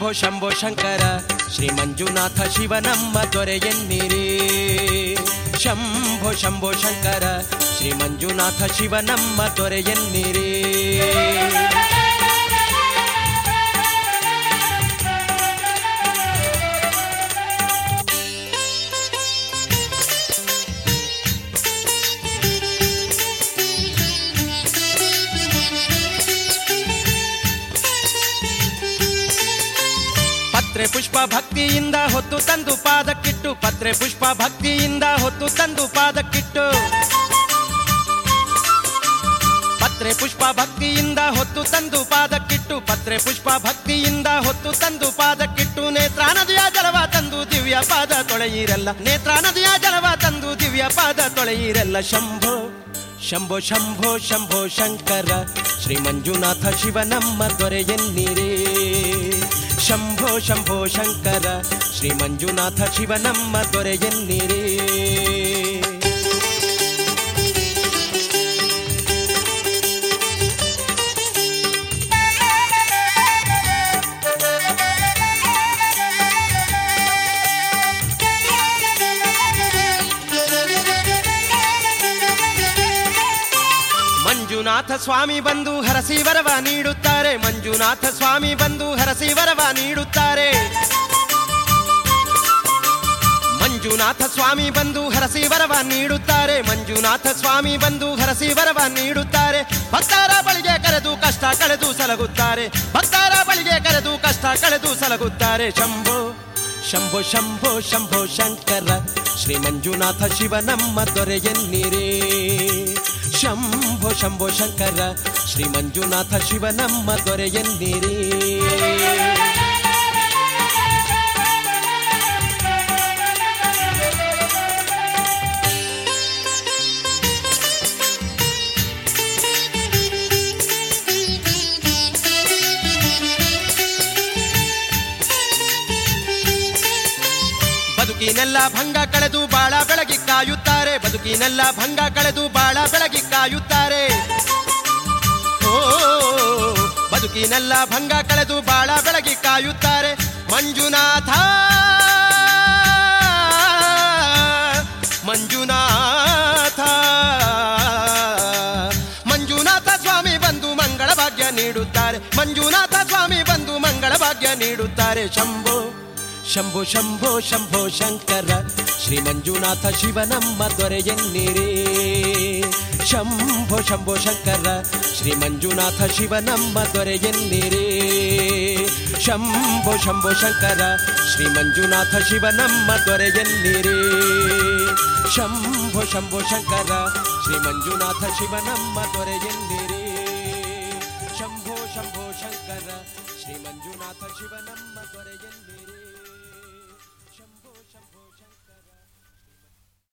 ಶಂಭೋ ಶಂಭೋ ಶಂಕರ ಶ್ರೀ ಮಂಜುನಾಥ ಶಿವನಮ್ಮ ದೊರೆಯನ್ನಿರಿ ಶಂಭೋ ಶಂಭೋ ಶಂಕರ ಶ್ರೀ ಮಂಜುನಾಥ ಶಿವನಮ್ಮ ದೊರೆಯನ್ನಿರಿ ಪತ್ರೆ ಪುಷ್ಪ ಭಕ್ತಿಯಿಂದ ಹೊತ್ತು ತಂದು ಪಾದಕ್ಕಿಟ್ಟು ಪತ್ರೆ ಪುಷ್ಪ ಭಕ್ತಿಯಿಂದ ಹೊತ್ತು ತಂದು ಪಾದಕ್ಕಿಟ್ಟು ಪತ್ರೆ ಪುಷ್ಪ ಭಕ್ತಿಯಿಂದ ಹೊತ್ತು ತಂದು ಪಾದಕ್ಕಿಟ್ಟು ಪತ್ರೆ ಪುಷ್ಪ ಭಕ್ತಿಯಿಂದ ಹೊತ್ತು ತಂದು ಪಾದಕ್ಕಿಟ್ಟು ನೇತ್ರಾ ನದಿಯ ಜಲವ ತಂದು ದಿವ್ಯ ಪಾದ ತೊಳೆಯಿರಲ್ಲ ನೇತ್ರಾ ನದಿಯ ಜಲವ ತಂದು ದಿವ್ಯ ಪಾದ ತೊಳೆಯಿರಲ್ಲ ಶಂಭೋ ಶಂಭೋ ಶಂಭೋ ಶಂಭೋ ಶಂಕರ ಶ್ರೀ ಮಂಜುನಾಥ ಶಿವನಮ್ಮ ದೊರೆಯನ್ನಿರೇ ಶಂಭೋ ಶಂಭೋ ಶಂಕರ ಶ್ರೀ ಮಂಜುನಾಥ ಶಿವನಮ್ಮ ದೊರೆಯನ್ನಿರೇ ಮಂಜುನಾಥ ಸ್ವಾಮಿ ಬಂದು ಹರಸಿ ವರವ ನೀಡುತ್ತಾರೆ ಮಂಜುನಾಥ ಸ್ವಾಮಿ ಬಂದು ಹರಸಿ ವರವ ನೀಡುತ್ತಾರೆ ಮಂಜುನಾಥ ಸ್ವಾಮಿ ಬಂದು ಹರಸಿ ವರವ ನೀಡುತ್ತಾರೆ ಮಂಜುನಾಥ ಸ್ವಾಮಿ ಬಂದು ಹರಸಿ ವರವ ನೀಡುತ್ತಾರೆ ಭಕ್ತರ ಬಳಿಗೆ ಕರೆದು ಕಷ್ಟ ಕಳೆದು ಸಲಗುತ್ತಾರೆ ಭಕ್ತರ ಬಳಿಗೆ ಕರೆದು ಕಷ್ಟ ಕಳೆದು ಸಲಗುತ್ತಾರೆ ಶಂಭೋ ಶಂಭೋ ಶಂಭೋ ಶಂಭೋ ಶಂಕರ ಶ್ರೀ ಮಂಜುನಾಥ ಶಿವನಮ್ಮ ದೊರೆಯನ್ನಿರೇ ಶಂಭೋ ಶಂಭೋ ಶಂಕರ ಶ್ರೀ ಮಂಜುನಾಥ ಶಿವನಮ್ಮ ದೊರೆಯನ್ನಿರೇ ಬದುಕಿನೆಲ್ಲ ಭಂಗ ಕಳೆದು ಬಾಳ ಬೆಳಗಿ ಕಾಯುತ್ತಾರೆ ಬದುಕಿನೆಲ್ಲ ಭಂಗ ಕಳೆದು ಬಾಳ ಬೆಳಗಿ ಕಾಯುತ್ತಾರೆ ಓ ಬದುಕಿನೆಲ್ಲ ಭಂಗ ಕಳೆದು ಬಾಳ ಬೆಳಗಿ ಕಾಯುತ್ತಾರೆ ಮಂಜುನಾಥ ಮಂಜುನಾಥ ಮಂಜುನಾಥ ಸ್ವಾಮಿ ಬಂದು ಮಂಗಳ ಭಾಗ್ಯ ನೀಡುತ್ತಾರೆ ಮಂಜುನಾಥ ಸ್ವಾಮಿ ಬಂದು ಮಂಗಳ ಭಾಗ್ಯ ನೀಡುತ್ತಾರೆ ಶಂಭೋ ಶಂಭೋ ಶಂಭೋ ಶಂಭೋ ಶಂಕರ ಶ್ರೀ ಮಂಜುನಾಥ ಶಿವನಮ್ಮ ದೊರೆಯನ್ನಿರೇ ಶಂಭೋ ಶಂಭೋ ಶಂಕರ ಶ್ರೀ ಮಂಜುನಾಥ ಶಿವನಮ್ಮ ದೊರೆಯನ್ನಿರೇ ಶಂಭೋ ಶಂಭೋ ಶಂಕರ ಶ್ರೀ ಮಂಜುನಾಥ ಶಿವನಮ್ಮ ದೊರೆಯನ್ನಿರೇ ಶಂಭೋ ಶಂಭೋ ಶಂಕರ ಶ್ರೀ ಮಂಜುನಾಥ ಶಿವನಮ್ಮ ದೊರೆಯನ್ನಿರೇ ಶಂಭೋ ಶಂಭೋ ಶಂಕರ ಶ್ರೀ ಮಂಜುನಾಥ ಶಿವನಮ್ಮ ದೊರೆಯನ್ನಿರೇ